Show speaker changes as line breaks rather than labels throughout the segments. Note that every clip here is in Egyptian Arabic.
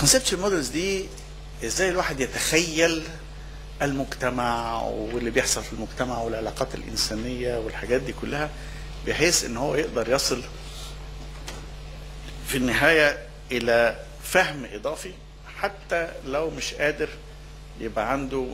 الكونسبشوال مودلز دي ازاي الواحد يتخيل المجتمع واللي بيحصل في المجتمع والعلاقات الانسانيه والحاجات دي كلها بحيث ان هو يقدر يصل في النهايه الى فهم اضافي حتى لو مش قادر يبقى عنده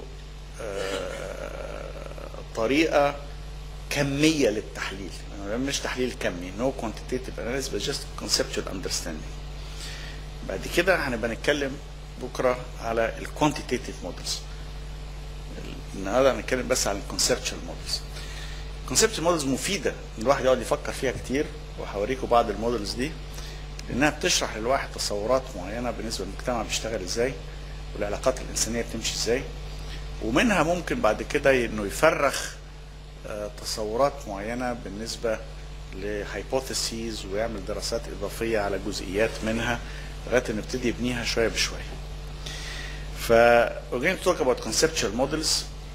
آه، طريقه كميه للتحليل يعني مش تحليل كمي نو كوانتيتيف اناليسيس بس جاست كونسبشوال اندرستاندينج بعد كده هنبقى نتكلم بكره على الكوانتيتيف مودلز النهارده هنتكلم بس على الكونسبشوال مودلز الكونسبشوال مودلز مفيده ان الواحد يقعد يفكر فيها كتير وهوريكم بعض المودلز دي لانها بتشرح للواحد تصورات معينه بالنسبه للمجتمع بيشتغل ازاي والعلاقات الانسانيه بتمشي ازاي ومنها ممكن بعد كده انه يفرخ آه، تصورات معينه بالنسبه لهايبوثيسيز ويعمل دراسات اضافيه على جزئيات منها لغايه ان نبتدي يبنيها شويه بشويه. ف we're going to talk about conceptual models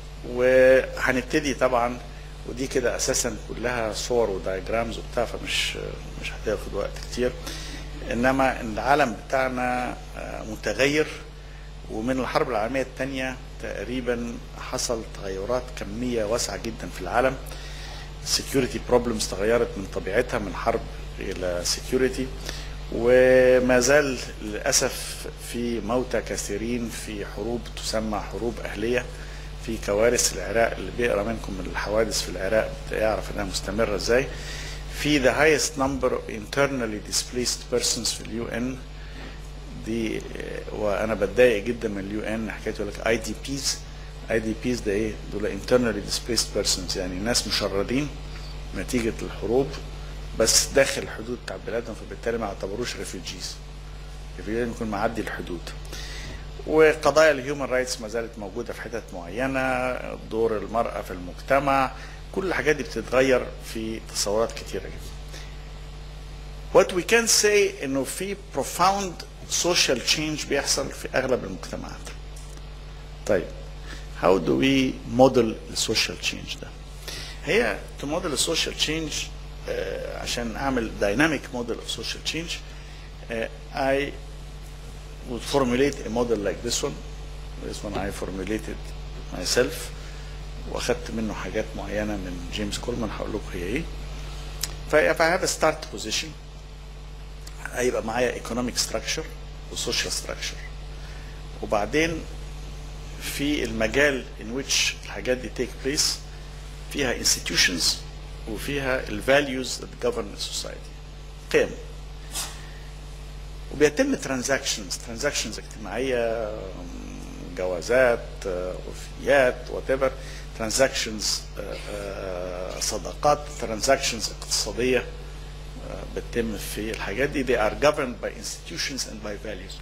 وهنبتدي طبعا ودي كده اساسا كلها صور ودايجرامز وبتاع فمش مش هتاخد وقت كتير انما العالم بتاعنا آه، متغير ومن الحرب العالميه الثانيه تقريبا حصل تغيرات كميه واسعه جدا في العالم security problems تغيرت من طبيعتها من حرب الى security وما زال للاسف في موتى كثيرين في حروب تسمى حروب اهليه في كوارث العراق اللي بيقرا منكم من الحوادث في العراق يعرف انها مستمره ازاي في the highest number of internally displaced persons في اليو ان دي آه، وانا بتضايق جدا من اليو ان حكايه يقول لك اي دي بيز اي دي بيز ده ايه؟ دول internally displaced persons يعني ناس مشردين نتيجه الحروب بس داخل الحدود بتاع بلادهم فبالتالي ما اعتبروش ريفوجيز ريفوجيز يكون معدي الحدود وقضايا الهيومن رايتس ما زالت موجوده في حتت معينه دور المراه في المجتمع كل الحاجات دي بتتغير في تصورات كتيره جدا What we can say انه في profound social change بيحصل في اغلب المجتمعات. طيب how do we model السوشيال change ده؟ هي to model السوشيال change uh, عشان اعمل dynamic model of social change uh, I would formulate a model like this one. This one I formulated myself واخدت منه حاجات معينه من جيمس كولمان هقول لكم هي ايه. ف if I have a start position هيبقى معايا economic structure وسوشيال structure وبعدين في المجال in which الحاجات دي take place فيها institutions وفيها ال values that govern the society قيم وبيتم transactions transactions اجتماعية جوازات وفيات whatever transactions آه، آه، صداقات transactions اقتصادية آه، بتتم في الحاجات دي they are governed by institutions and by values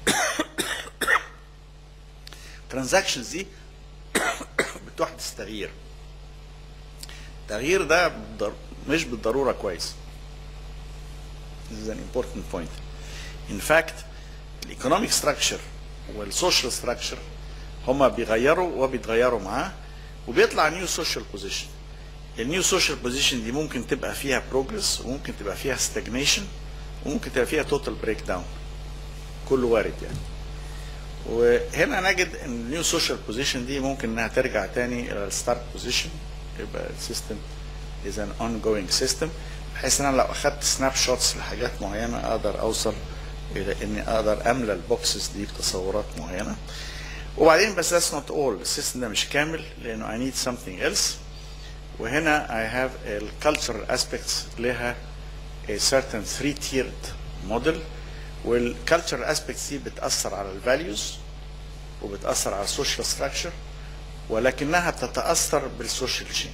transactions دي بتحدث تغيير التغيير ده بالضر- مش بالضرورة كويس This is an important point. In fact, الايكونوميك ستراكشر والسوشيال ستراكشر هما بيغيروا وبيتغيروا معاه وبيطلع نيو سوشيال بوزيشن النيو سوشيال بوزيشن دي ممكن تبقى فيها بروجرس وممكن تبقى فيها ستاجنيشن وممكن تبقى فيها توتال بريك داون كله وارد يعني وهنا نجد ان النيو سوشيال بوزيشن دي ممكن انها ترجع تاني الى الستارت بوزيشن يبقى السيستم از ان اون جوينج سيستم بحيث ان انا لو اخدت سناب شوتس لحاجات معينه اقدر اوصل الى اني اقدر املى البوكسز دي بتصورات معينه وبعدين بس that's not all السيستم ده مش كامل لانه I need something else وهنا I have a cultural aspects لها a certain three tiered model والcultural aspects دي بتأثر على الفاليوز وبتأثر على السوشيال ستراكشر ولكنها بتتأثر بالسوشيال تشينج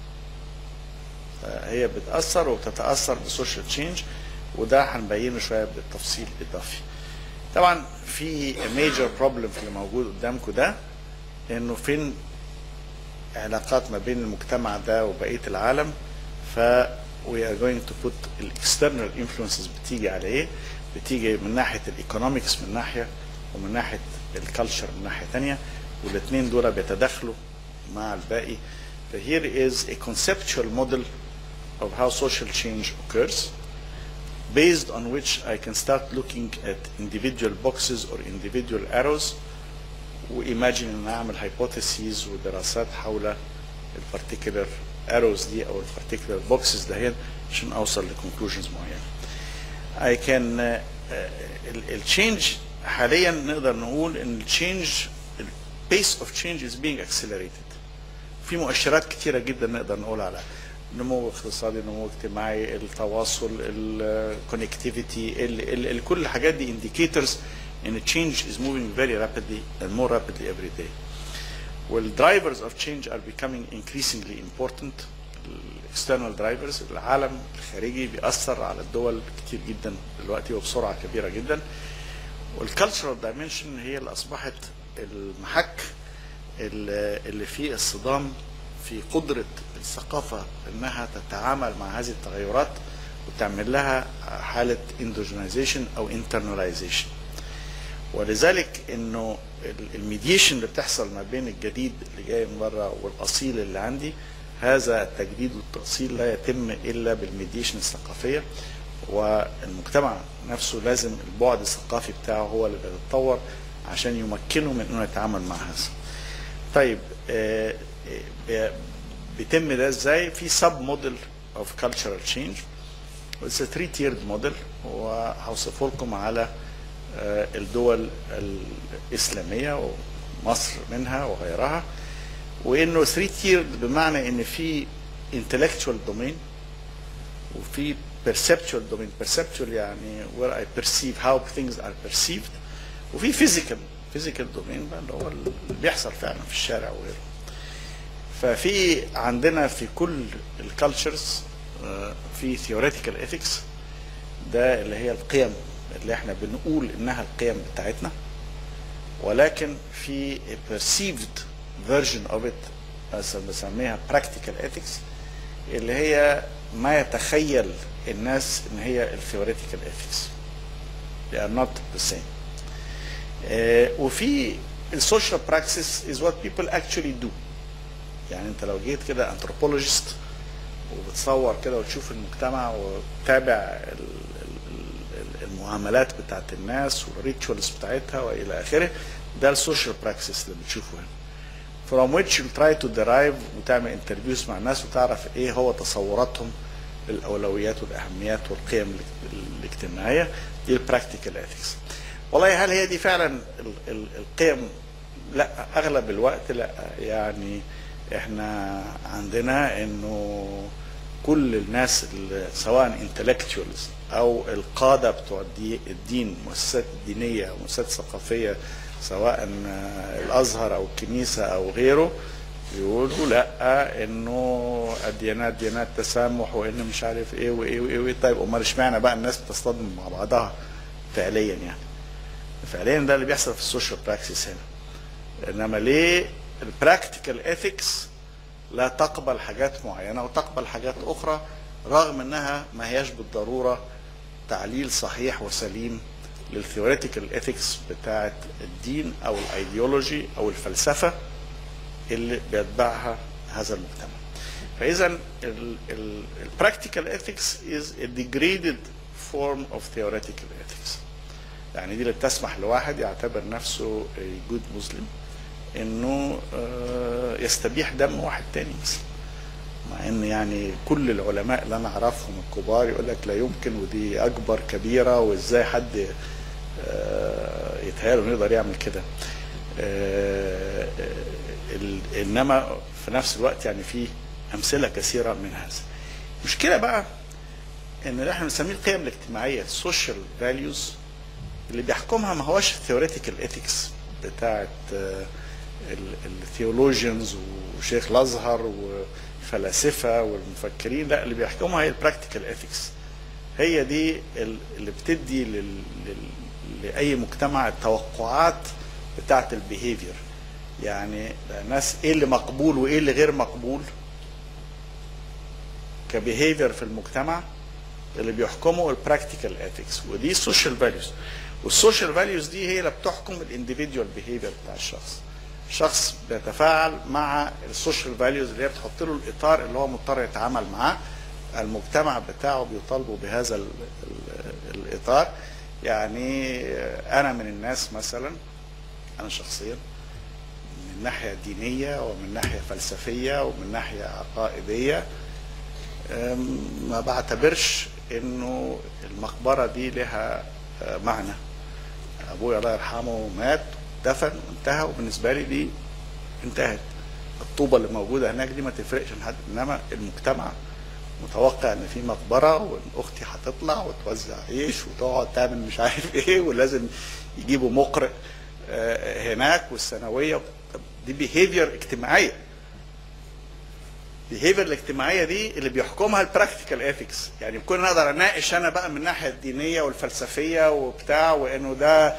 هي بتأثر وبتتأثر بالسوشيال تشينج وده هنبينه شوية بالتفصيل إضافي طبعا في ميجر بروبلم في اللي موجود قدامكم ده انه فين علاقات ما بين المجتمع ده وبقيه العالم ف we are going to put الاكسترنال influences بتيجي على ايه؟ بتيجي من ناحيه الايكونومكس من ناحيه ومن ناحيه الكالتشر من ناحيه ثانيه والاثنين دول بيتداخلوا مع الباقي ف here is a conceptual model of how social change occurs based on which I can start looking at individual boxes or individual arrows وإيماجين إن أعمل hypotheses ودراسات حول البارتيكولر arrows دي أو البارتيكولر boxes دهين عشان أوصل لconclusions معينة. I can التشينج حاليا نقدر نقول ان التشينج البيس اوف تشينج از بينج اكسلريتد في مؤشرات كتيره جدا نقدر نقول عليها نمو اقتصادي نمو اجتماعي التواصل الكونكتيفيتي كل الحاجات دي indicators ان change is moving very rapidly and more rapidly every day والدرايفرز of change are becoming increasingly important external drivers العالم الخارجي بيأثر على الدول كتير جدا دلوقتي وبسرعة كبيرة جدا والكالتشرال دايمنشن هي اللي أصبحت المحك اللي اللي فيه الصدام في قدرة الثقافة إنها تتعامل مع هذه التغيرات وتعمل لها حالة اندوجينايزيشن أو internalization ولذلك انه الميديشن اللي بتحصل ما بين الجديد اللي جاي من بره والاصيل اللي عندي هذا التجديد والتأصيل لا يتم إلا بالميديشن الثقافية والمجتمع نفسه لازم البعد الثقافي بتاعه هو اللي بيتطور عشان يمكنه من انه يتعامل مع هذا. طيب آه، آه، بيتم ده ازاي؟ في سب موديل اوف كالتشرال تشينج It's a three tiered model وهوصفه لكم على آه، الدول الإسلامية ومصر منها وغيرها وانه 3 tiered بمعنى ان في intellectual domain وفي perceptual domain perceptual يعني where I perceive how things are perceived وفي physical physical domain بقى اللي هو اللي بيحصل فعلا في الشارع وغيره ففي عندنا في كل الكالتشرز في theoretical ethics ده اللي هي القيم اللي احنا بنقول انها القيم بتاعتنا ولكن في perceived version of it بس بسميها practical ethics اللي هي ما يتخيل الناس ان هي theoretical ethics they are not the same آه، وفي السوشيال براكسس is what people actually do يعني انت لو جيت كده انثروبولوجيست وبتصور كده وتشوف المجتمع وتتابع ال- ال- ال- المعاملات بتاعت الناس والريتشوالز بتاعتها والى اخره ده السوشيال براكسس اللي بتشوفه هنا from which you try to derive وتعمل انترفيوز مع الناس وتعرف ايه هو تصوراتهم الاولويات والاهميات والقيم الاج- الاجتماعيه دي البراكتيكال اثكس والله هل هي دي فعلا ال- ال- القيم لا اغلب الوقت لا يعني احنا عندنا انه كل الناس اللي سواء انتلكتشوالز او القاده بتوع الدي- الدين المؤسسات الدينيه او المؤسسات الثقافيه سواء آه، الازهر او الكنيسه او غيره يقولوا لا انه الديانات ديانات تسامح وان مش عارف ايه وايه وايه, وإيه. طيب امال اشمعنى بقى الناس بتصطدم مع بعضها فعليا يعني فعليا ده اللي بيحصل في السوشيال براكسس هنا انما ليه البراكتيكال اثكس لا تقبل حاجات معينه وتقبل حاجات اخرى رغم انها ما هياش بالضروره تعليل صحيح وسليم للثيوريتيكال اثكس بتاعه الدين او الايديولوجي او الفلسفه اللي بيتبعها هذا المجتمع. فاذا البراكتيكال اثكس از a degraded form of theoretical ethics. يعني دي اللي بتسمح لواحد يعتبر نفسه a good Muslim انه آه، يستبيح دم واحد تاني مثلا مع ان يعني كل العلماء اللي انا اعرفهم الكبار يقول لك لا يمكن ودي اكبر كبيره وازاي حد آه، يتهيأله انه يقدر يعمل كده آه، ال- انما في نفس الوقت يعني في امثله كثيره من هذا المشكله بقى ان اللي احنا بنسميه القيم الاجتماعيه السوشيال فاليوز اللي بيحكمها ما هوش الثيوريتيكال ايثكس بتاعت الثيولوجيانز وشيخ الازهر والفلاسفه والمفكرين لا اللي بيحكمها هي البراكتيكال ايثكس هي دي ال- اللي بتدي لل... لل... لاي مجتمع التوقعات بتاعت البيهيفير يعني الناس ايه اللي مقبول وايه اللي غير مقبول كبيهيفير في المجتمع اللي بيحكموا البراكتيكال اثكس ودي السوشيال فاليوز والسوشيال فاليوز دي هي اللي بتحكم الانديفيدوال بيهيفير بتاع الشخص شخص بيتفاعل مع السوشيال فاليوز اللي هي بتحط له الاطار اللي هو مضطر يتعامل معاه المجتمع بتاعه بيطالبوا بهذا ال ال الاطار يعني انا من الناس مثلا انا شخصيا من ناحيه دينيه ومن ناحيه فلسفيه ومن ناحيه عقائديه ما بعتبرش انه المقبره دي لها معنى ابويا الله يرحمه مات دفن وانتهى وبالنسبه لي دي انتهت الطوبه اللي موجوده هناك دي ما تفرقش عن حد انما المجتمع متوقع ان في مقبره وان اختي هتطلع وتوزع عيش وتقعد تعمل مش عارف ايه ولازم يجيبوا مقرئ هناك والثانويه دي بيهيفير اجتماعيه البيهيفير الاجتماعيه دي اللي بيحكمها البراكتيكال ايثكس يعني بكون اقدر اناقش انا بقى من الناحيه الدينيه والفلسفيه وبتاع وانه ده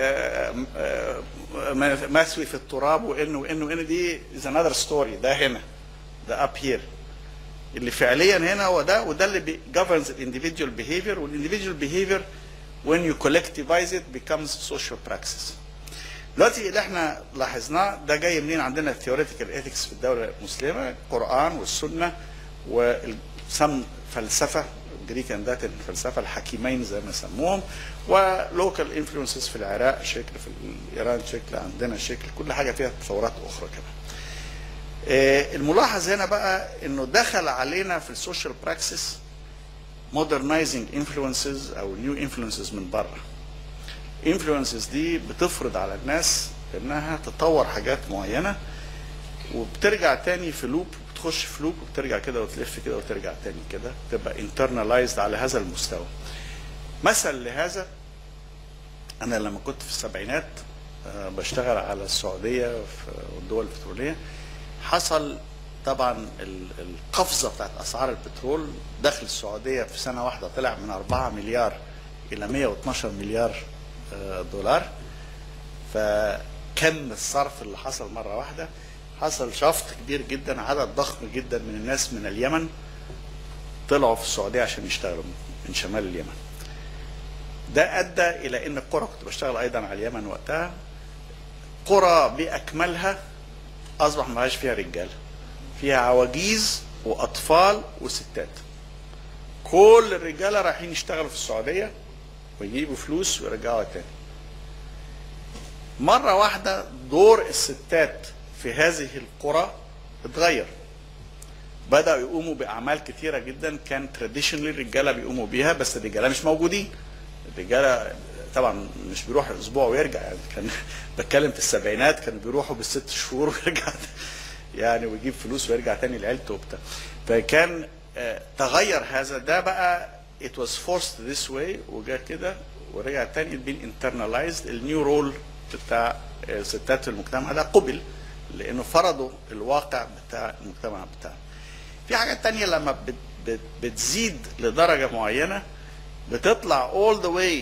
مسوي في التراب وانه وانه وانه دي از انذر ستوري ده هنا ده اب هير اللي فعليا هنا هو ده وده اللي governs الانديفيدوال behavior والانديفيدوال behavior when you collectivize it becomes social praxis. دلوقتي اللي احنا لاحظناه ده جاي منين عندنا الثيوريتيكال ايثكس في الدوله المسلمه القران والسنه وسم فلسفه جريك اند لاتين الفلسفه الحكيمين زي ما سموهم ولوكال انفلونسز في العراق شكل في ايران شكل عندنا شكل كل حاجه فيها تصورات اخرى كمان. الملاحظ هنا بقى انه دخل علينا في السوشيال براكسس مودرنايزنج انفلونسز او نيو انفلونسز من بره انفلونسز دي بتفرض على الناس انها تطور حاجات معينه وبترجع تاني في لوب بتخش في لوب وبترجع كده وتلف كده وترجع تاني كده تبقى انترنالايزد على هذا المستوى مثل لهذا انا لما كنت في السبعينات بشتغل على السعوديه والدول البتروليه حصل طبعا القفزه بتاعت اسعار البترول داخل السعوديه في سنه واحده طلع من 4 مليار الى 112 مليار دولار فكم الصرف اللي حصل مره واحده حصل شفط كبير جدا عدد ضخم جدا من الناس من اليمن طلعوا في السعوديه عشان يشتغلوا من شمال اليمن ده ادى الى ان القرى كنت بشتغل ايضا على اليمن وقتها قرى باكملها اصبح ما فيها رجاله فيها عواجيز واطفال وستات كل الرجاله رايحين يشتغلوا في السعوديه ويجيبوا فلوس ويرجعوا تاني مره واحده دور الستات في هذه القرى اتغير بداوا يقوموا باعمال كثيره جدا كان تراديشنالي الرجاله بيقوموا بيها بس الرجاله مش موجودين الرجاله طبعا مش بيروح اسبوع ويرجع يعني كان بتكلم في السبعينات كانوا بيروحوا بالست شهور ويرجع يعني ويجيب فلوس ويرجع تاني لعيلته وبتاع فكان آه تغير هذا ده بقى it was forced this way وجا كده ورجع تاني بين internalized النيو رول بتاع الستات في المجتمع ده قبل لانه فرضوا الواقع بتاع المجتمع بتاعنا. في حاجات تانية لما بت بت بتزيد لدرجة معينة بتطلع all the way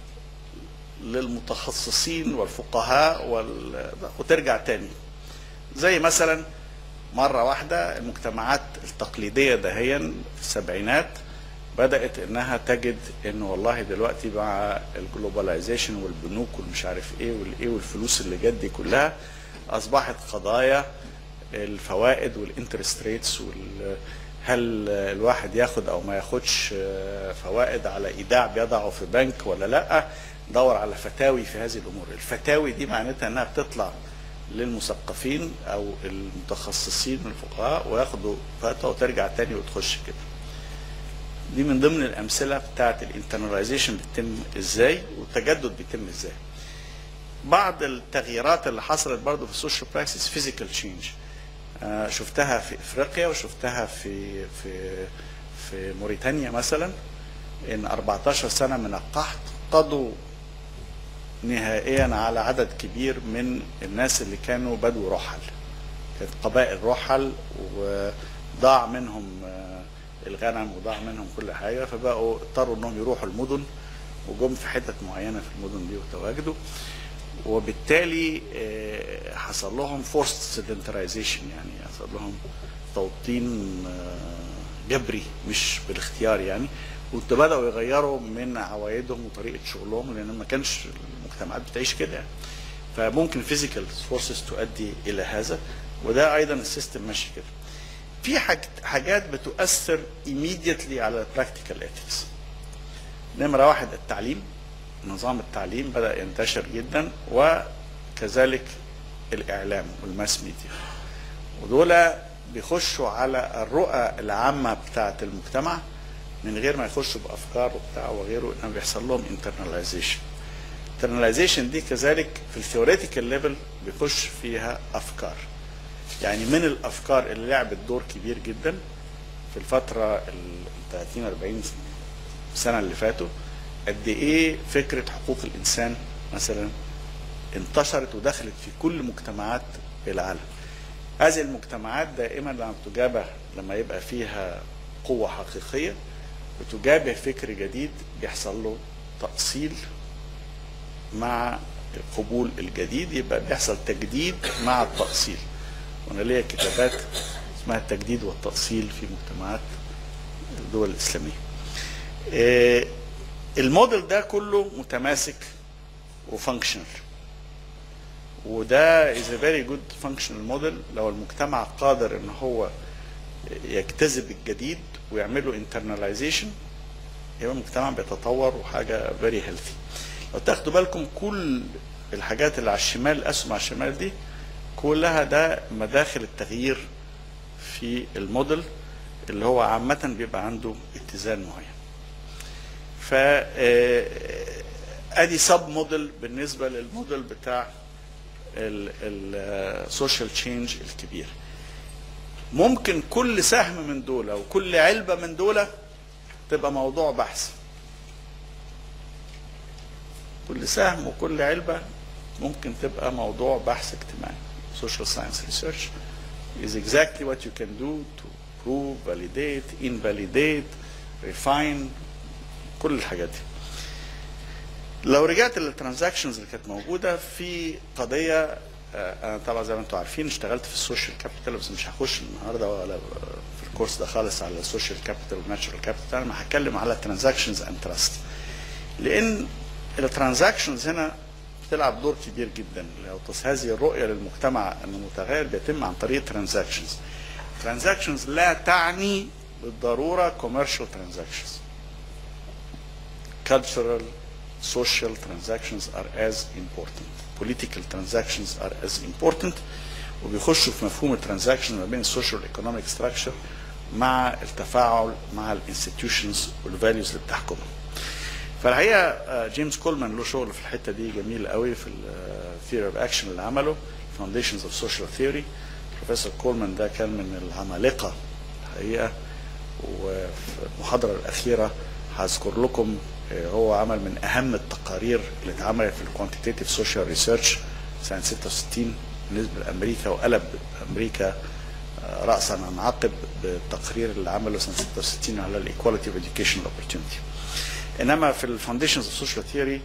للمتخصصين والفقهاء وال... وترجع تاني زي مثلا مرة واحدة المجتمعات التقليدية دهيا في السبعينات بدأت انها تجد انه والله دلوقتي مع الجلوباليزيشن والبنوك والمش عارف ايه والايه والفلوس اللي جت دي كلها اصبحت قضايا الفوائد والانترست ريتس وال هل الواحد ياخد او ما ياخدش فوائد على ايداع بيضعه في بنك ولا لا دور على فتاوي في هذه الامور الفتاوي دي معناتها انها بتطلع للمثقفين او المتخصصين من الفقهاء وياخدوا فتوى وترجع تاني وتخش كده دي من ضمن الامثله بتاعت الانترناليزيشن بتتم ازاي والتجدد بيتم ازاي بعض التغييرات اللي حصلت برضه في السوشيال براكسس فيزيكال تشينج شفتها في افريقيا وشفتها في في في موريتانيا مثلا ان 14 سنه من القحط قضوا نهائيا على عدد كبير من الناس اللي كانوا بدو رحل كانت قبائل رحل وضاع منهم الغنم وضاع منهم كل حاجه فبقوا اضطروا انهم يروحوا المدن وجم في حتت معينه في المدن دي وتواجدوا وبالتالي حصل لهم فورست سيدنترايزيشن يعني حصل لهم توطين جبري مش بالاختيار يعني وبداوا يغيروا من عوايدهم وطريقه شغلهم لان ما كانش المجتمعات بتعيش كده يعني فممكن فيزيكال فورسز تؤدي الى هذا وده ايضا السيستم ماشي كده في حاج- حاجات بتؤثر immediately على practical ethics نمرة واحد التعليم نظام التعليم بدأ ينتشر جدا وكذلك الإعلام والماس ميديا ودول بيخشوا على الرؤى العامة بتاعة المجتمع من غير ما يخشوا بأفكار وبتاع وغيره إنما بيحصل لهم internalization internalization دي كذلك في الثيوريتيكال ليفل بيخش فيها أفكار يعني من الأفكار اللي لعبت دور كبير جدا في الفترة ال 30 40 سنة اللي فاتوا قد إيه فكرة حقوق الإنسان مثلا انتشرت ودخلت في كل مجتمعات العالم هذه المجتمعات دائما لما بتجابه لما يبقى فيها قوة حقيقية بتجابه فكر جديد بيحصل له تأصيل مع قبول الجديد يبقى بيحصل تجديد مع التأصيل وانا ليا كتابات اسمها التجديد والتأصيل في مجتمعات الدول الإسلامية آه، الموديل ده كله متماسك وفانكشنال وده is a very good functional model لو المجتمع قادر ان هو يجتذب الجديد ويعمل له internalization يبقى المجتمع بيتطور وحاجه very healthy لو تاخدوا بالكم كل الحاجات اللي على الشمال الاسهم على الشمال دي كلها ده مداخل التغيير في الموديل اللي هو عامة بيبقى عنده اتزان معين. ف آه، ادي سب موديل بالنسبة للموديل بتاع السوشيال تشينج الكبير. ممكن كل سهم من دول او كل علبة من دول تبقى موضوع بحث. كل سهم وكل علبة ممكن تبقى موضوع بحث اجتماعي. Social science research is exactly what you can do to prove, validate, invalidate, refine كل الحاجات دي. لو رجعت للترانزاكشنز اللي كانت موجوده في قضيه آه، انا طبعا زي ما انتم عارفين اشتغلت في السوشيال كابيتال بس مش هخش النهارده ولا في الكورس ده خالص على السوشيال كابيتال والناتشرال كابيتال انا هتكلم على ترانزاكشنز اند تراست لان الترانزاكشنز هنا بتلعب دور كبير جدا لو تص- هذه الرؤيه للمجتمع انه متغير بيتم عن طريق ترانزاكشنز ترانزاكشنز لا تعني بالضروره كوميرشال ترانزاكشنز cultural social transactions are as important political transactions are as important وبيخشوا في مفهوم الترانزاكشن ما بين السوشيال ايكونوميك ستراكشر مع التفاعل مع الانستتيوشنز والفاليوز اللي بتحكمهم. فالحقيقه آه، جيمس كولمان له شغل في الحته دي جميل قوي في الثيوري اوف اكشن اللي عمله فاونديشنز اوف سوشيال ثيوري بروفيسور كولمان ده كان من العمالقه الحقيقه وفي المحاضره الاخيره هذكر لكم آه، هو عمل من اهم التقارير اللي اتعملت في الكوانتيتيف سوشيال ريسيرش سنه 66 بالنسبه لامريكا وقلب امريكا آه، راسا عن عقب بالتقرير اللي عمله سنه 66 على الايكواليتي اوف educational opportunity. انما في الفاونديشنز اوف سوشيال ثيوري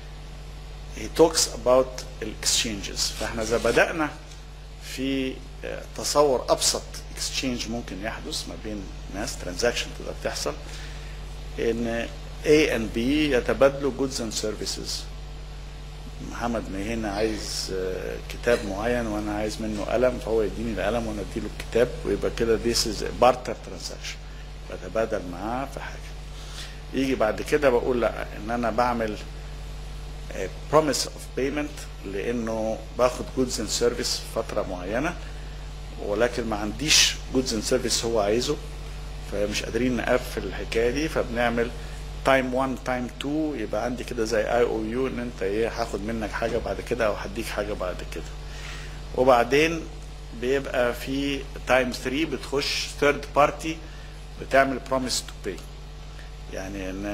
he talks about الاكسشينجز فاحنا اذا بدانا في آه، تصور ابسط اكسشينج ممكن يحدث ما بين ناس ترانزاكشن تقدر تحصل ان A and B يتبادلوا goods and services محمد مهنا عايز آه، كتاب معين وانا عايز منه قلم فهو يديني القلم وانا اديله الكتاب ويبقى كده this is barter transaction بتبادل معاه في حاجه يجي بعد كده بقول لا ان انا بعمل آه، promise of payment لانه باخد goods and service فتره معينه ولكن ما عنديش goods and service هو عايزه فمش قادرين نقفل الحكايه دي فبنعمل تايم 1 تايم 2 يبقى عندي كده زي اي او يو ان انت ايه هاخد منك حاجه بعد كده او هديك حاجه بعد كده وبعدين بيبقى في تايم 3 بتخش ثيرد بارتي بتعمل بروميس تو باي يعني ان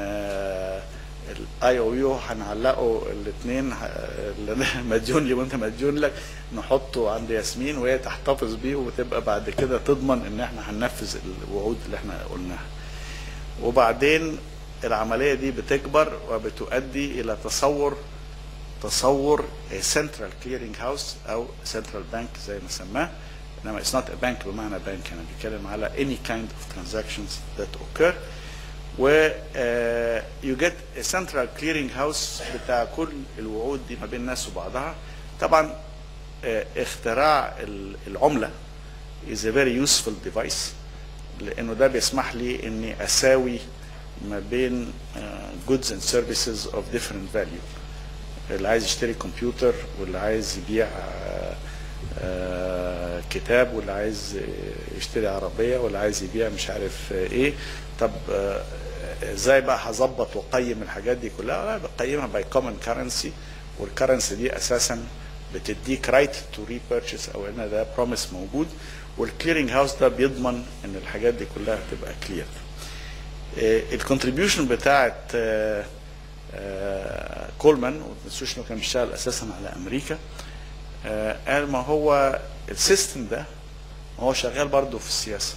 الاي او يو هنعلقه الاثنين اللي مديون لي وانت مديون لك نحطه عند ياسمين وهي تحتفظ بيه وتبقى بعد كده تضمن ان احنا هننفذ الوعود اللي احنا قلناها وبعدين العمليه دي بتكبر وبتؤدي الى تصور تصور سنترال كليرنج هاوس او سنترال بانك زي ما سماه انما اتس نوت بانك بمعنى بانك انا بتكلم على any kind of transactions that occur و يو جيت سنترال كليرنج هاوس بتاع كل الوعود دي ما بين الناس وبعضها طبعا آه، اختراع ال- العمله is a very useful device لانه ده بيسمح لي اني اساوي ما بين goods and services of different value اللي عايز يشتري كمبيوتر واللي عايز يبيع آه، آه، كتاب واللي عايز يشتري عربيه واللي عايز يبيع مش عارف ايه طب آه، ازاي بقى هظبط واقيم الحاجات دي كلها لا بقيمها باي كومن كرنسي والكرنسي دي اساسا بتديك رايت تو ريبيرتشيز او ان ده بروميس موجود والكليرنج هاوس ده بيضمن ان الحاجات دي كلها تبقى كلير الكونتريبيوشن بتاعت آه، آه، كولمان وما تنسوش انه كان بيشتغل اساسا على امريكا آه، قال ما هو السيستم ده ما هو شغال برضه في السياسه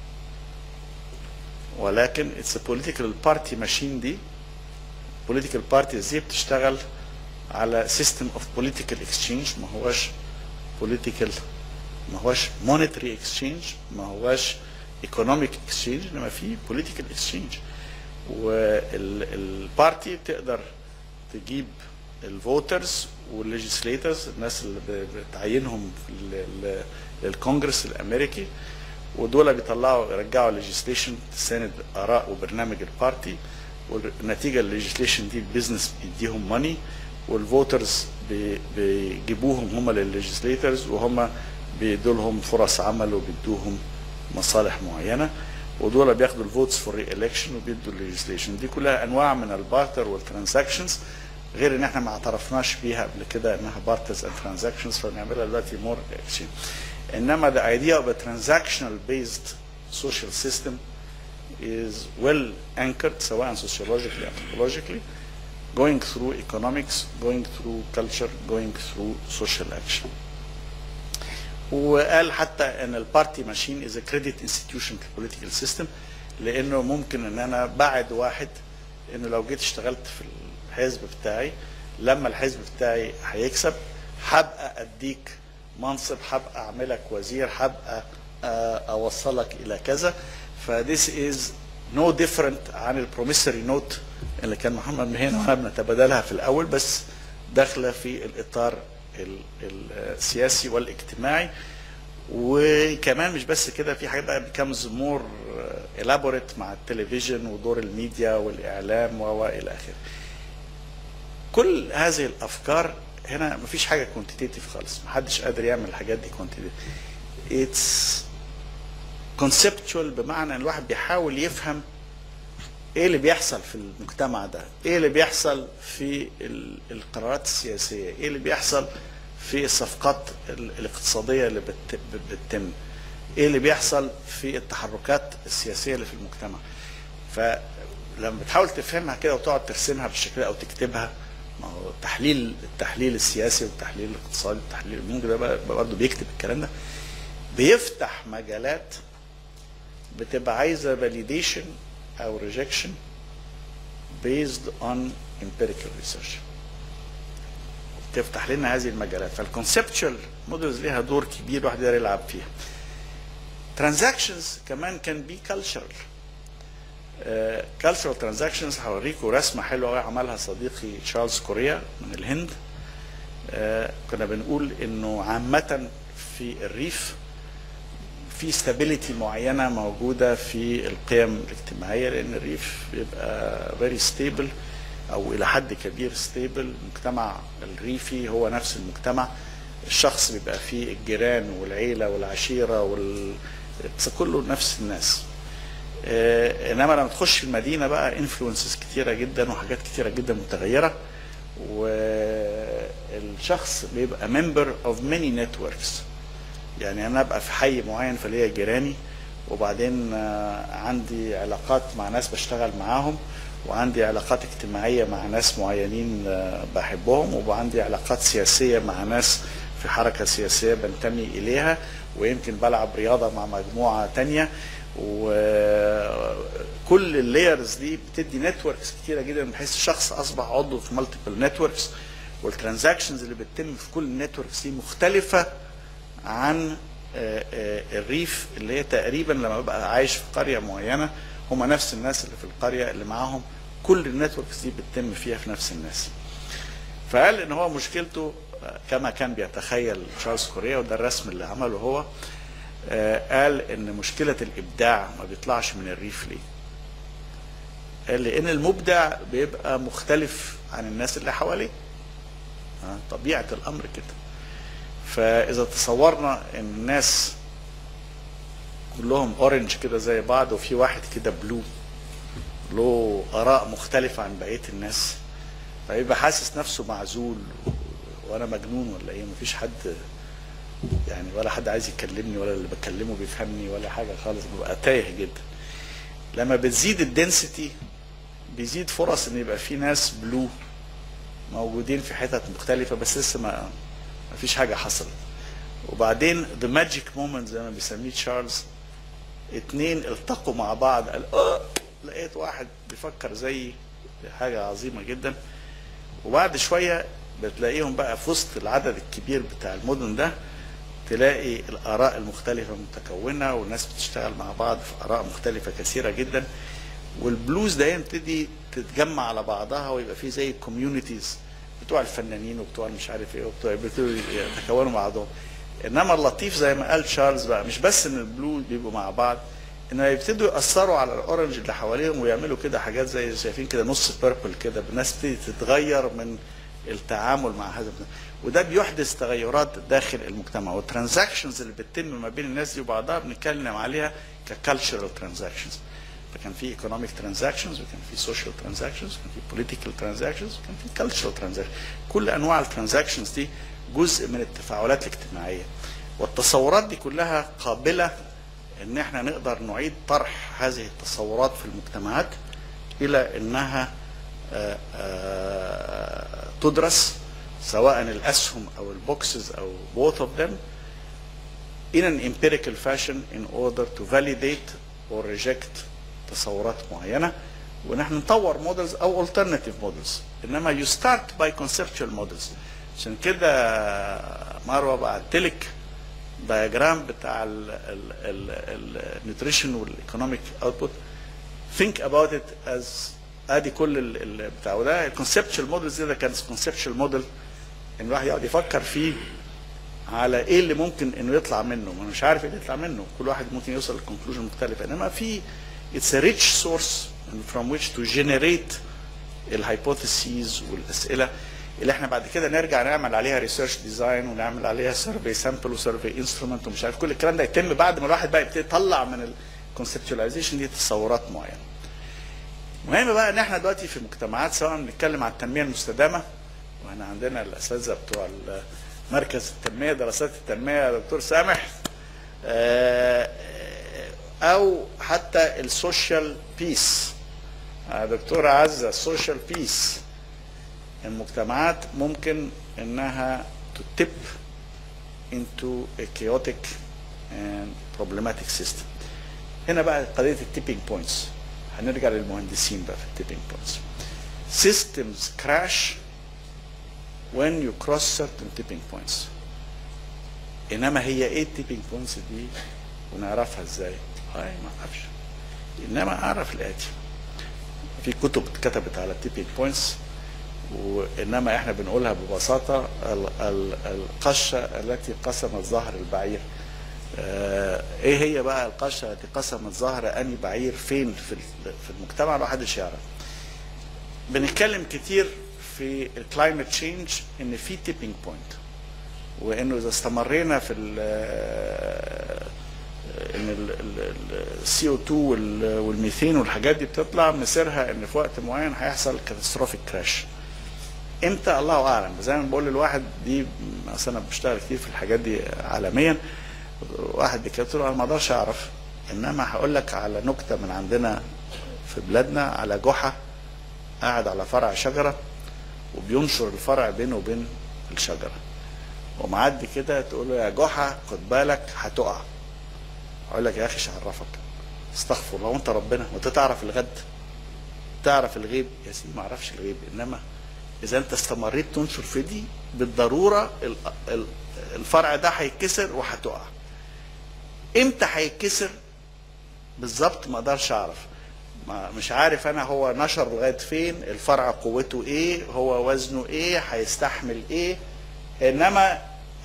ولكن اتس بوليتيكال بارتي ماشين دي بوليتيكال بارتيز دي بتشتغل على سيستم اوف بوليتيكال اكسشينج ما هوش بوليتيكال ما هوش مونيتري اكسشينج ما هوش ايكونوميك اكسشينج انما في بوليتيكال اكسشينج والبارتي تقدر تجيب الفوترز والليجيسليترز الناس اللي ب- بتعينهم في ال- ال- للكونجرس الامريكي ودول بيطلعوا يرجعوا ليجيسليشن تساند اراء وبرنامج البارتي والنتيجه الليجيسليشن دي البيزنس بيديهم ماني والفوترز بي- بيجيبوهم هم للليجيسليترز وهم بيدوا لهم فرص عمل وبيدوهم مصالح معينه ودول بياخدوا الفوتس فور ري الكشن وبيدوا الليجيسليشن دي كلها انواع من البارتر والترانزاكشنز غير ان احنا ما اعترفناش بيها قبل كده انها بارترز اند ترانزاكشنز فبنعملها دلوقتي مور اكشن انما the idea of a transactional based social system is well anchored سواء sociologically or anthropologically going through economics going through culture going through social action وقال حتى ان البارتي ماشين از كريدت انستتيوشن في البوليتيكال سيستم لانه ممكن ان انا بعد واحد انه لو جيت اشتغلت في الحزب بتاعي لما الحزب بتاعي هيكسب هبقى اديك منصب هبقى اعملك وزير هبقى آه، اوصلك الى كذا فذيس از نو ديفرنت عن البروميسري نوت اللي كان محمد مهنا وانا بنتبادلها في الاول بس داخله في الاطار ال- السياسي والاجتماعي وكمان مش بس كده في حاجات بقى becomes more elaborate مع التلفزيون ودور الميديا والاعلام و الى اخره. كل هذه الافكار هنا مفيش حاجه كوانتيتيف خالص محدش قادر يعمل الحاجات دي كوانتيتيف اتس كونسبتشوال بمعنى ان الواحد بيحاول يفهم ايه اللي بيحصل في المجتمع ده ايه اللي بيحصل في ال- القرارات السياسيه ايه اللي بيحصل في الصفقات ال- الاقتصاديه اللي بت- بتتم ايه اللي بيحصل في التحركات السياسيه اللي في المجتمع فلما بتحاول تفهمها كده وتقعد ترسمها بالشكل ده او تكتبها ما هو التحليل التحليل السياسي والتحليل الاقتصادي والتحليل الممكن ده بقى- بقى برضه بيكتب الكلام ده بيفتح مجالات بتبقى عايزه validation او rejection based on empirical research تفتح لنا هذه المجالات فالكونسبتشوال مودلز ليها دور كبير الواحد يقدر يلعب فيها ترانزاكشنز كمان كان بي كالتشرال كالتشرال ترانزاكشنز هوريكم رسمه حلوه قوي عملها صديقي تشارلز كوريا من الهند آه، كنا بنقول انه عامه في الريف في ستابيليتي معينه موجوده في القيم الاجتماعيه لان الريف بيبقى فيري ستيبل او الى حد كبير ستيبل المجتمع الريفي هو نفس المجتمع الشخص بيبقى فيه الجيران والعيله والعشيره وال بس كله نفس الناس آه، انما لما تخش المدينه بقى انفلونسز كتيره جدا وحاجات كتيره جدا متغيره والشخص بيبقى ممبر اوف ماني نتوركس يعني انا ابقى في حي معين فليا جيراني وبعدين آه، عندي علاقات مع ناس بشتغل معاهم وعندي علاقات اجتماعيه مع ناس معينين آه، بحبهم وعندي علاقات سياسيه مع ناس في حركه سياسيه بنتمي اليها ويمكن بلعب رياضه مع مجموعه تانية وكل اللايرز دي بتدي نتوركس كتيره جدا بحيث الشخص اصبح عضو في مالتيبل نتوركس والترانزاكشنز اللي بتتم في كل النتوركس دي مختلفه عن آه، آه، الريف اللي هي تقريبا لما ببقى عايش في قريه معينه هم نفس الناس اللي في القريه اللي معاهم كل النتوركس دي بتتم فيها في نفس الناس فقال ان هو مشكلته آه، كما كان بيتخيل تشارلز كوريا وده الرسم اللي عمله هو آه، قال ان مشكله الابداع ما بيطلعش من الريف ليه قال لان المبدع بيبقى مختلف عن الناس اللي حواليه آه، طبيعه الامر كده فاذا تصورنا ان الناس كلهم اورنج كده زي بعض وفي واحد كده بلو له اراء مختلفه عن بقيه الناس فيبقى حاسس نفسه معزول و- وانا مجنون ولا ايه مفيش حد يعني ولا حد عايز يكلمني ولا اللي بكلمه بيفهمني ولا حاجه خالص ببقى تايه جدا لما بتزيد الدنسيتي بيزيد فرص ان يبقى في ناس بلو موجودين في حتت مختلفه بس لسه ما ما فيش حاجه حصلت وبعدين ذا ماجيك مومنت زي ما بيسميه تشارلز اتنين التقوا مع بعض قال اه لقيت واحد بيفكر زيي دي حاجه عظيمه جدا وبعد شويه بتلاقيهم بقى في وسط العدد الكبير بتاع المدن ده تلاقي الاراء المختلفه متكونه والناس بتشتغل مع بعض في اراء مختلفه كثيره جدا والبلوز ده يبتدي تتجمع على بعضها ويبقى في زي كوميونيتيز بتوع الفنانين وبتوع مش عارف ايه وبتوع بيبتدوا يتكونوا مع بعضهم انما اللطيف زي ما قال تشارلز بقى مش بس ان البلو بيبقوا مع بعض ان يبتدوا ياثروا على الاورنج اللي حواليهم ويعملوا كده حاجات زي شايفين كده نص بيربل كده الناس بتبتدي تتغير من التعامل مع هذا وده بيحدث تغيرات داخل المجتمع والترانزاكشنز اللي بتتم ما بين الناس دي وبعضها بنتكلم عليها ككالتشرال ترانزاكشنز فكان في ايكونوميك ترانزاكشنز وكان في سوشيال ترانزاكشنز وكان في بوليتيكال ترانزاكشنز وكان في كالتشرال ترانزاكشنز كل انواع الترانزاكشنز دي جزء من التفاعلات الاجتماعيه والتصورات دي كلها قابله ان احنا نقدر نعيد طرح هذه التصورات في المجتمعات الى انها آه، آه، تدرس سواء الاسهم او البوكسز او both of them in an empirical fashion in order to validate or reject تصورات معينه ونحن نطور مودلز او alternative مودلز انما you start by conceptual models عشان كده مروه بعت لك دياجرام بتاع النيوتريشن والايكونوميك اوتبوت think about it as ادي كل ال- ال- بتاع وده الكونسبشوال مودلز ده كان كونسبشوال موديل ان الواحد يقعد يفكر فيه على ايه اللي ممكن انه يطلع منه ما أنا مش عارف ايه اللي يطلع منه كل واحد ممكن يوصل لكونكلوجن مختلفه انما في it's a rich source from which to generate الهايبوثيسيز والاسئله اللي احنا بعد كده نرجع نعمل عليها ريسيرش ديزاين ونعمل عليها سيرفي سامبل وسيرفي انسترومنت ومش عارف كل الكلام ده يتم بعد ما الواحد بقى يبتدي يطلع من الكونسبتواليزيشن دي تصورات معينه. المهم بقى ان احنا دلوقتي في مجتمعات سواء بنتكلم على التنميه المستدامه واحنا عندنا الاساتذه بتوع مركز التنميه دراسات التنميه يا دكتور سامح آه، او حتى السوشيال بيس دكتورة عزة السوشيال بيس المجتمعات ممكن انها تتب into a chaotic and problematic system هنا بقى قضية التيبينج بوينتس هنرجع للمهندسين بقى في التيبينج بوينتس systems crash when you cross certain tipping points انما هي ايه التيبينج بوينتس دي ونعرفها ازاي؟ هاي ما اعرفش انما اعرف الاتي في كتب اتكتبت على التيبينج بوينتس وانما احنا بنقولها ببساطه ال- ال- القشه التي قسمت ظهر البعير آه، ايه هي بقى القشه التي قسمت ظهر اني بعير فين في ال- في المجتمع ما حدش يعرف بنتكلم كتير في الكلايمت تشينج ان في تيبينج بوينت وانه اذا استمرينا في ال ان السي او 2 والميثين والحاجات دي بتطلع مصيرها ان في وقت معين هيحصل كاتاستروفيك كراش امتى الله اعلم زي ما بقول للواحد دي اصل انا بشتغل كتير في الحاجات دي عالميا واحد بيكتب له انا ما اقدرش اعرف انما هقول لك على نكته من عندنا في بلادنا على جحا قاعد على فرع شجره وبينشر الفرع بينه وبين الشجره ومعدي كده تقول له يا جحا خد بالك هتقع اقول لك يا اخي مش هعرفك استغفر الله وانت ربنا وانت تعرف الغد تعرف الغيب يا سيدي ما اعرفش الغيب انما اذا انت استمريت تنشر في دي بالضروره ال- ال- الفرع ده هيتكسر وهتقع امتى هيتكسر بالظبط ما اقدرش اعرف ما مش عارف انا هو نشر لغايه فين الفرع قوته ايه هو وزنه ايه هيستحمل ايه انما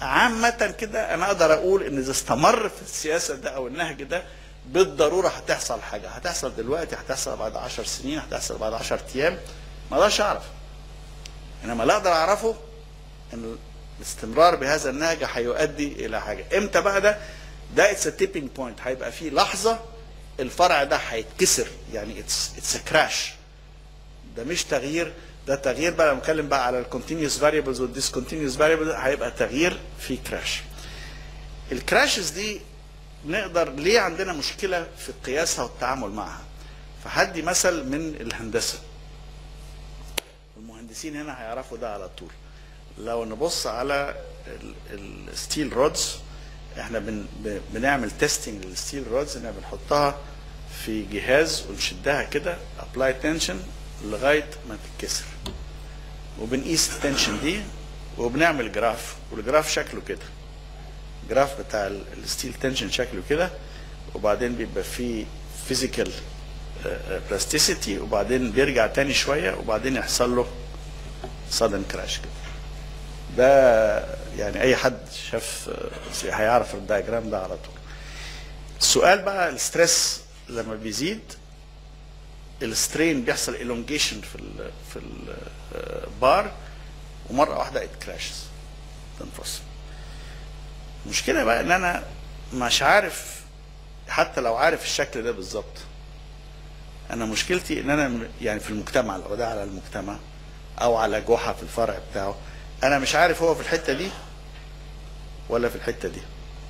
عامة كده أنا أقدر أقول إن إذا استمر في السياسة ده أو النهج ده بالضرورة هتحصل حاجة هتحصل دلوقتي هتحصل بعد 10 سنين هتحصل بعد 10 أيام ما أقدرش أعرف إنما اللي أقدر أعرفه إن الاستمرار بهذا النهج هيؤدي إلى حاجة إمتى بقى ده؟ ده اتس تيبنج بوينت هيبقى في لحظة الفرع ده هيتكسر يعني اتس اتس كراش ده مش تغيير ده تغيير بقى لما بتكلم بقى على الكونتينوس فاريبلز والديسكونتينوس فاريبلز هيبقى تغيير في كراش الكراشز دي نقدر ليه عندنا مشكله في قياسها والتعامل معها فهدي مثل من الهندسه المهندسين هنا هيعرفوا ده على طول لو نبص على الستيل رودز احنا بن ب- بنعمل تيستنج للستيل رودز ان بنحطها في جهاز ونشدها كده ابلاي تنشن لغايه ما تتكسر وبنقيس التنشن دي وبنعمل جراف والجراف شكله كده جراف بتاع ال- الستيل تنشن شكله كده وبعدين بيبقى فيه فيزيكال بلاستيسيتي وبعدين بيرجع تاني شويه وبعدين يحصل له سادن كراش كده ده يعني اي حد شاف آه، هيعرف الدايجرام ده على طول السؤال بقى الستريس لما بيزيد السترين بيحصل elongation في ال في البار ومره واحده ات كراشز تنفصل المشكله بقى ان انا مش عارف حتى لو عارف الشكل ده بالظبط انا مشكلتي ان انا م- يعني في المجتمع لو ده على المجتمع او على جحا في الفرع بتاعه انا مش عارف هو في الحته دي ولا في الحته دي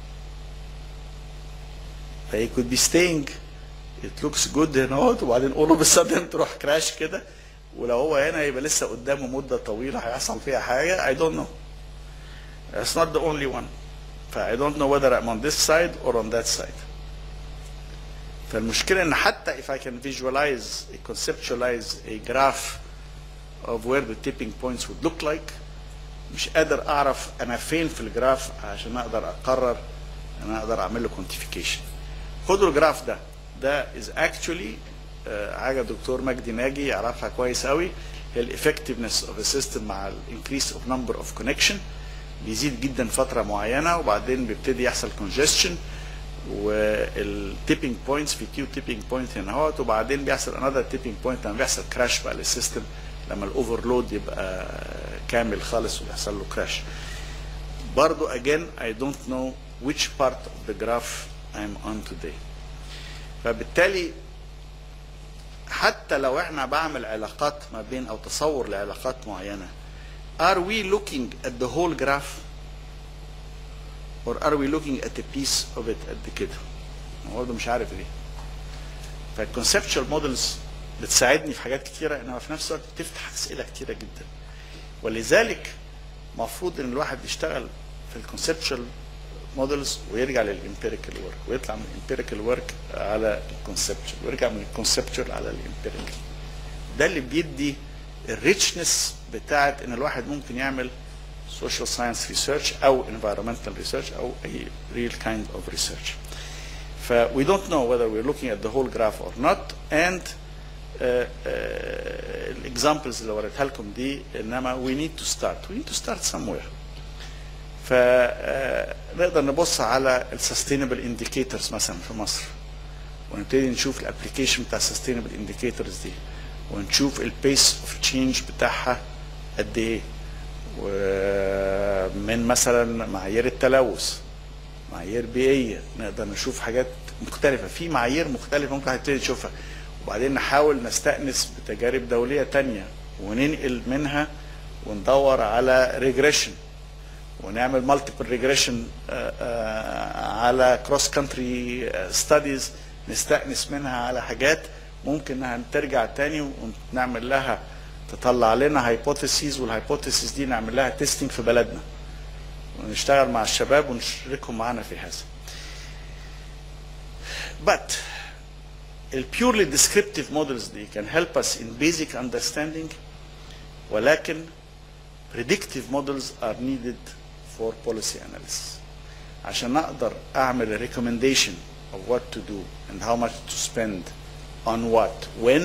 فهي could be staying it looks good هنا اهوت وبعدين all of a sudden تروح كراش كده ولو هو هنا يبقى لسه قدامه مده طويله هيحصل فيها حاجه I don't know it's not the only one ف I don't know whether I'm on this side or on that side فالمشكله ان حتى if I can visualize conceptualize a graph of where the tipping points would look like مش قادر اعرف انا فين في الجراف عشان اقدر اقرر ان انا اقدر اعمل له كونتيفيكيشن خدوا الجراف ده ده از اكشولي حاجه دكتور مجدي ناجي يعرفها كويس قوي هي الافكتفنس اوف السيستم مع الانكريس اوف نمبر اوف كونكشن بيزيد جدا فتره معينه وبعدين بيبتدي يحصل كونجستشن والتيبنج بوينتس في كيو تيبنج بوينت هنا اهوت وبعدين بيحصل انذر تيبنج بوينت لما بيحصل كراش بقى للسيستم لما الاوفرلود يبقى كامل خالص ويحصل له كراش برضو again I don't know which part of the graph I'm on today فبالتالي حتى لو احنا بعمل علاقات ما بين او تصور لعلاقات معينه are we looking at the whole graph or are we looking at a piece of it قد كده أنا برضه مش عارف ليه فالكونسبشوال مودلز بتساعدني في حاجات كتيره انما في نفس الوقت بتفتح اسئله كتيره جدا ولذلك المفروض ان الواحد يشتغل في الكونسبشوال مودلز ويرجع للامبيريكال ورك ويطلع من الامبيريكال ورك على الكونسبشوال ويرجع من الكونسبشوال على الامبيريكال ده اللي بيدي الريتشنس بتاعت ان الواحد ممكن يعمل social science research او environmental research او اي real kind of research. ف we don't know whether we're looking at the whole graph or not and الاكزامبلز اللي وريتها لكم دي انما we need to start we need to start somewhere فنقدر نبص على السستينبل انديكيتورز مثلا في مصر ونبتدي نشوف الابلكيشن بتاع السستينبل انديكيتورز دي ونشوف البيس اوف تشينج بتاعها قد ايه ومن مثلا معايير التلوث معايير بيئيه نقدر نشوف حاجات مختلفه في معايير مختلفه ممكن هنبتدي نشوفها وبعدين نحاول نستأنس بتجارب دوليه تانية وننقل منها وندور على ريجريشن ونعمل مالتيبل ريجريشن على كروس كانتري ستاديز نستأنس منها على حاجات ممكن انها ترجع تاني ونعمل لها تطلع لنا هايبوثيسيز والهايبوثيسيز دي نعمل لها تيستنج في بلدنا ونشتغل مع الشباب ونشاركهم معانا في هذا. But ال purely descriptive models دي can help us in basic understanding ولكن predictive models are needed for policy analysis. عشان اقدر اعمل recommendation of what to do and how much to spend on what when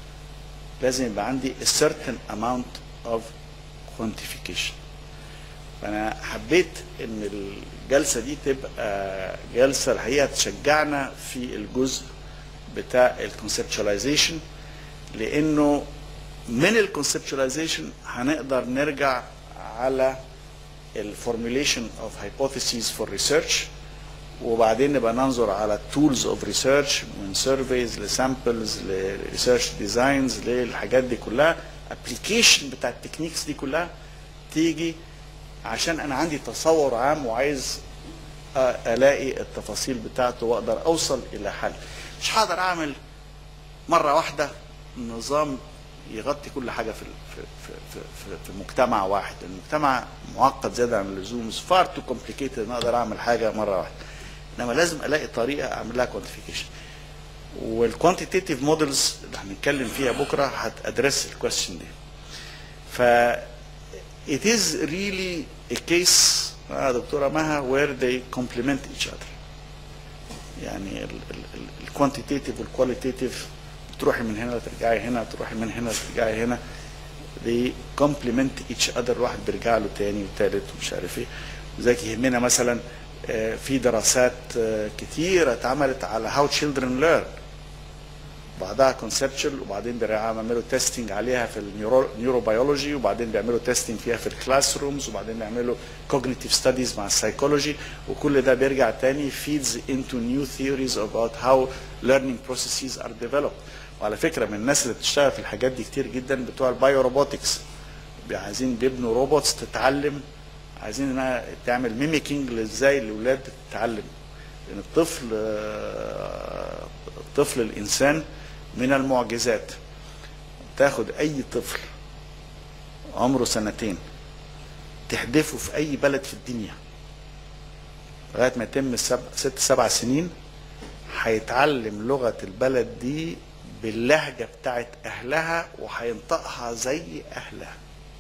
لازم يبقى عندي a certain amount of quantification فانا حبيت ان الجلسه دي تبقى جلسه الحقيقه تشجعنا في الجزء بتاع الكونسبtualization لانه من الكونسبtualization هنقدر نرجع على الفورميليشن اوف hypotheses فور ريسيرش وبعدين نبقى ننظر على tools اوف ريسيرش من سيرفيز لسامبلز لريسيرش ديزاينز للحاجات دي كلها ابلكيشن بتاع التكنيكس دي كلها تيجي عشان انا عندي تصور عام وعايز الاقي التفاصيل بتاعته واقدر اوصل الى حل مش هقدر اعمل مره واحده نظام يغطي كل حاجه في في في في, في مجتمع واحد المجتمع معقد زياده عن اللزوم فار تو كومبليكيتد ان اقدر اعمل حاجه مره واحده انما لازم الاقي طريقه اعمل لها كوانتيفيكيشن والكوانتيتيف مودلز اللي هنتكلم فيها بكره هتادرس الكويستشن دي ف it is really a case يا دكتوره مها where they complement each other يعني الكوانتيتيف والكواليتيف تروحي من هنا ترجعي هنا تروحي من هنا ترجعي هنا they complement each other الواحد بيرجع له تاني وتالت ومش عارف ايه وذلك يهمنا مثلا في دراسات كتيرة اتعملت على how children learn بعضها conceptual وبعدين بيعملوا تيستنج عليها في النيوروبيولوجي وبعدين بيعملوا تيستنج فيها في الكلاس رومز وبعدين بيعملوا cognitive studies مع السايكولوجي وكل ده بيرجع تاني feeds into new theories about how learning processes are developed وعلى فكره من الناس اللي بتشتغل في الحاجات دي كتير جدا بتوع البايو روبوتكس عايزين بيبنوا روبوتس تتعلم عايزين انها تعمل ميميكينج ازاي الاولاد تتعلم لان الطفل طفل الانسان من المعجزات تاخد اي طفل عمره سنتين تحدفه في اي بلد في الدنيا لغايه ما يتم السبع ست سبع سنين هيتعلم لغه البلد دي باللهجه بتاعت اهلها وهينطقها زي اهلها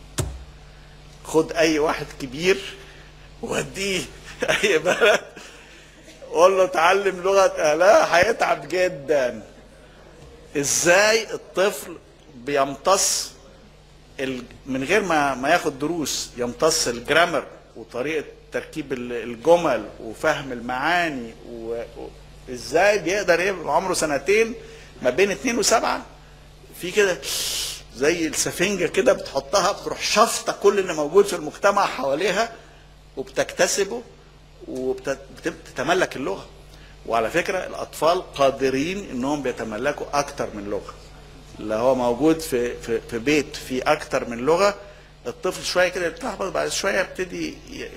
خد اي واحد كبير وديه اي بلد قول له اتعلم لغه اهلها هيتعب جدا ازاي الطفل بيمتص من غير ما ما ياخد دروس يمتص الجرامر وطريقه تركيب الجمل وفهم المعاني وازاي بيقدر يبقى عمره سنتين ما بين اتنين وسبعه في كده زي السفنجه كده بتحطها بتروح شفطه كل اللي موجود في المجتمع حواليها وبتكتسبه وبتتملك اللغه وعلى فكره الاطفال قادرين انهم بيتملكوا اكتر من لغه اللي هو موجود في في, في بيت في اكتر من لغه الطفل شويه كده يتلخبط بعد شويه يبتدي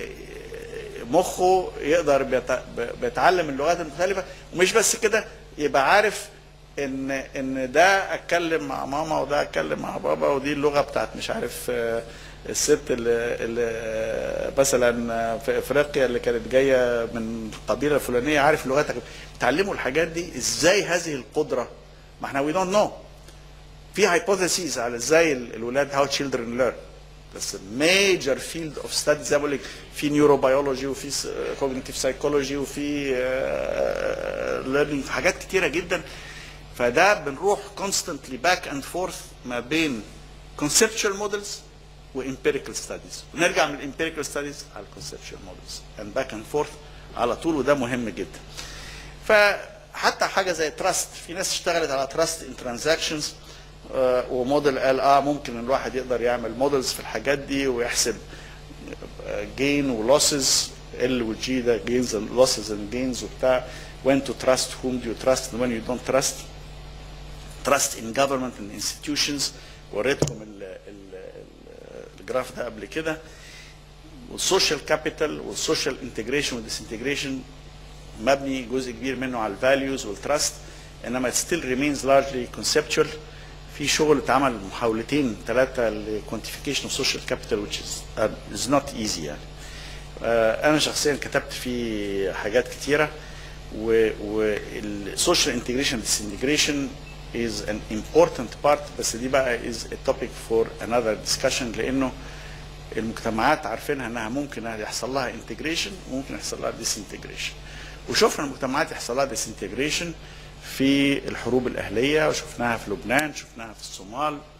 مخه يقدر بيتعلم اللغات المختلفه ومش بس كده يبقى عارف ان ان ده اتكلم مع ماما وده اتكلم مع بابا ودي اللغه بتاعت مش عارف الست اللي, اللي مثلا في افريقيا اللي كانت جايه من القبيله الفلانيه عارف لغتك بتعلموا الحاجات دي ازاي هذه القدره ما احنا وي دونت نو في هايبوثيسيز على ازاي الولاد هاو تشيلدرن ليرن بس ميجر فيلد اوف ستادي زي ما بقول لك في نيوروبيولوجي وفي كوجنيتيف سايكولوجي وفي ليرنينج حاجات كتيره جدا فده بنروح constantly back and forth ما بين conceptual models وامبيريكال ستاديز ونرجع من الامبيريكال ستاديز على الكونسبشوال مودلز اند باك اند فورث على طول وده مهم جدا فحتى حاجه زي تراست في ناس اشتغلت على تراست ان ترانزاكشنز وموديل قال اه ممكن الواحد يقدر يعمل مودلز في الحاجات دي ويحسب جين ولوسز ال والجي ده جينز اند لوسز اند جينز وبتاع when to trust whom do you trust and when you don't trust trust in government and institutions وريتكم ال ال الجراف ده قبل كده والسوشيال كابيتال والسوشيال انتجريشن والديسنتجريشن مبني جزء كبير منه على الفاليوز والتراست انما it still remains largely conceptual في شغل اتعمل محاولتين ثلاثه لكوانتيفيكيشن اوف سوشيال كابيتال which is, uh, is not easy يعني uh, انا شخصيا كتبت فيه حاجات كتيره والسوشيال انتجريشن ديسنتجريشن is an important part بس دي بقى is a topic for another discussion لانه المجتمعات عارفينها انها ممكن يحصل لها انتجريشن وممكن يحصل لها ديسنتجريشن وشفنا المجتمعات يحصل لها ديسنتجريشن في الحروب الاهليه وشفناها في لبنان شفناها في الصومال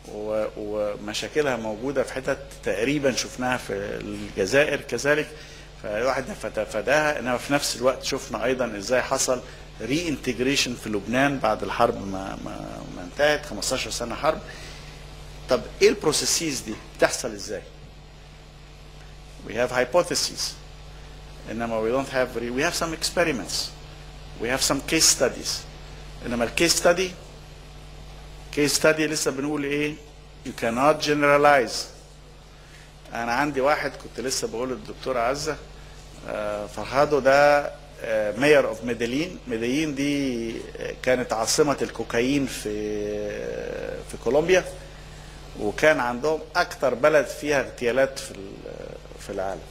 و- ومشاكلها موجوده في حتت تقريبا شفناها في الجزائر كذلك فالواحد يتفاداها انما في نفس الوقت شفنا ايضا ازاي حصل ري انتجريشن في لبنان بعد الحرب ما ما, ما انتهت 15 سنه حرب طب ايه البروسيسز دي بتحصل ازاي؟ We have hypotheses انما we don't have we have some experiments we have some case studies انما الكيس ستادي كيس ستادي لسه بنقول ايه you cannot generalize انا عندي واحد كنت لسه بقول للدكتوره عزه آه، فرهادو ده مير اوف ميدلين ميدلين دي آه، كانت عاصمه الكوكايين في في كولومبيا وكان عندهم اكتر بلد فيها اغتيالات في ال- في العالم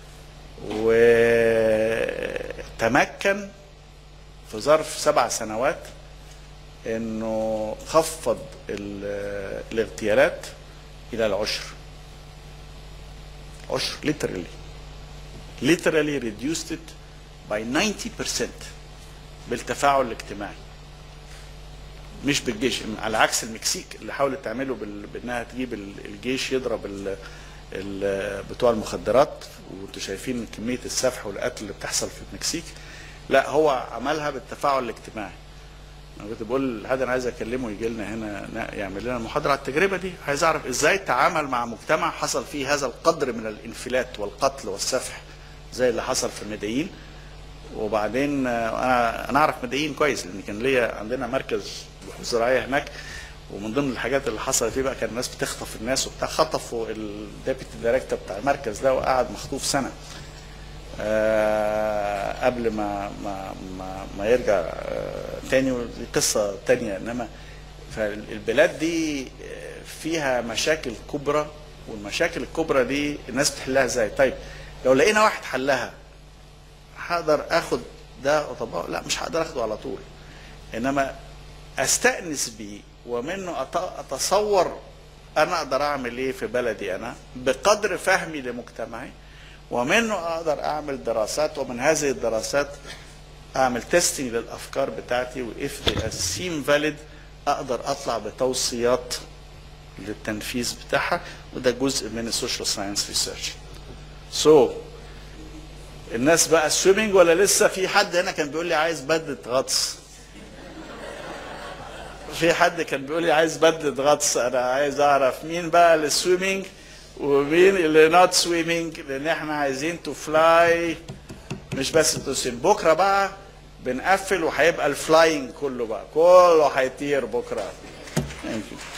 وتمكن في ظرف سبع سنوات انه خفض ال- الاغتيالات الى العشر عشر literally literally reduced it by 90% بالتفاعل الاجتماعي مش بالجيش على عكس المكسيك اللي حاولت تعمله بال... بانها تجيب ال- الجيش يضرب ال... ال... بتوع المخدرات وانتوا شايفين كميه السفح والقتل اللي بتحصل في المكسيك لا هو عملها بالتفاعل الاجتماعي انا كنت بقول لحد انا عايز اكلمه يجي لنا هنا نا- يعمل لنا محاضره على التجربه دي عايز اعرف ازاي تعامل مع مجتمع حصل فيه هذا القدر من الانفلات والقتل والسفح زي اللي حصل في مدين وبعدين آه، انا انا اعرف مدين كويس لان كان ليا عندنا مركز بحوث زراعيه هناك ومن ضمن الحاجات اللي حصلت فيه بقى كان الناس بتخطف الناس وبتاع خطفوا الديبيتي دايركتور بتاع المركز ده وقعد مخطوف سنه آه، قبل ما ما ما, ما يرجع آه، تاني ودي قصه تانية انما فالبلاد دي آه، فيها مشاكل كبرى والمشاكل الكبرى دي الناس بتحلها ازاي؟ طيب لو لقينا واحد حلها هقدر اخد ده وطبقه لا مش هقدر اخده على طول انما استانس بيه ومنه أت- اتصور انا اقدر اعمل ايه في بلدي انا بقدر فهمي لمجتمعي ومنه اقدر اعمل دراسات ومن هذه الدراسات اعمل تيستنج للافكار بتاعتي واف they seem valid اقدر اطلع بتوصيات للتنفيذ بتاعها وده جزء من السوشيال ساينس ريسيرش سو الناس بقى سويمنج ولا لسه في حد هنا كان بيقول لي عايز بدله غطس في حد كان بيقول لي عايز بدله غطس انا عايز اعرف مين بقى السويمنج ومين اللي نوت سويمنج لان احنا عايزين تو فلاي مش بس تو سويم بكره بقى بنقفل وهيبقى الفلاينج كله بقى كله هيطير بكره Thank you.